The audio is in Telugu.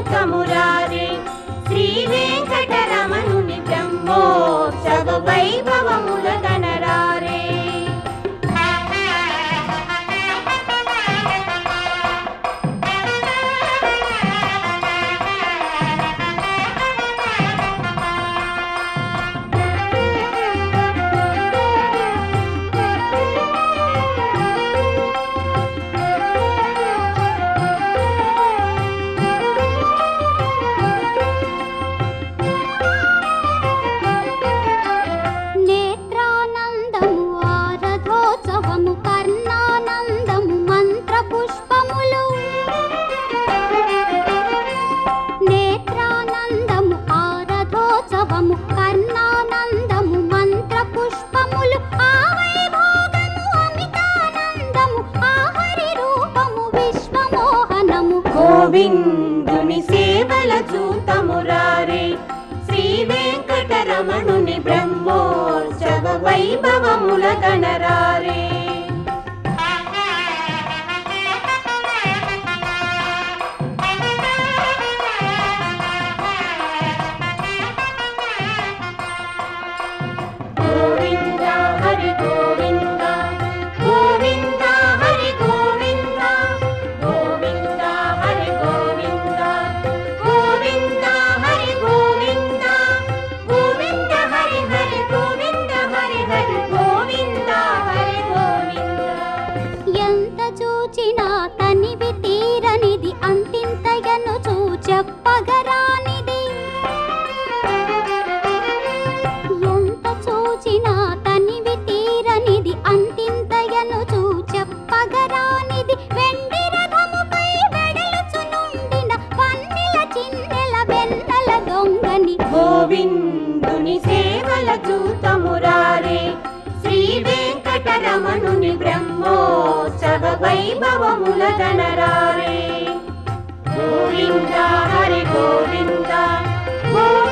చూతమురారే శ్రీ వెంకటరమణుని బ్రహ్మోత్సవ వైభవముల గణరారే నేత్రానందము ఆరథోత్సవము కర్ణానందము మంత్ర పుష్పములు నేత్రానందము ఆరథోత్సవము కర్ణానందము మంత్ర పుష్పములు ఆ వైభోగము అమితానందము ఆ హరి రూపము విశ్వమోహనము గోవిందుని సేవల చూతమురారే శ్రీ వెంకటరమణుని బ్రహ్మోత్సవ వైభవముల గణరారే గోవింద హరి గోవింద గోవింద హరి గోవింద గోవింద హరి గోవింద గోవింద హరి గోవింద గోవింద హరి హరి గోవింద హరి హరి గోవింద హరి గోవింద ఎంత చూచినా తనివి తీరనిది అంతింతయను చెప్పగరానిది ఎంత చూచినా తనివి తీరనిది అంతింతయను చెప్పగరానిది వెండి రథముపై వెడలుచునుండిన పన్నెల చిన్నెల వెన్నెల దొంగని గోవిందుని సేవల చూతమురారే శ్రీ వెంకటరమణుని బ్రహ్మోత్సవ వైభవముల గణరారే గోవింద హరి గోవింద గోవింద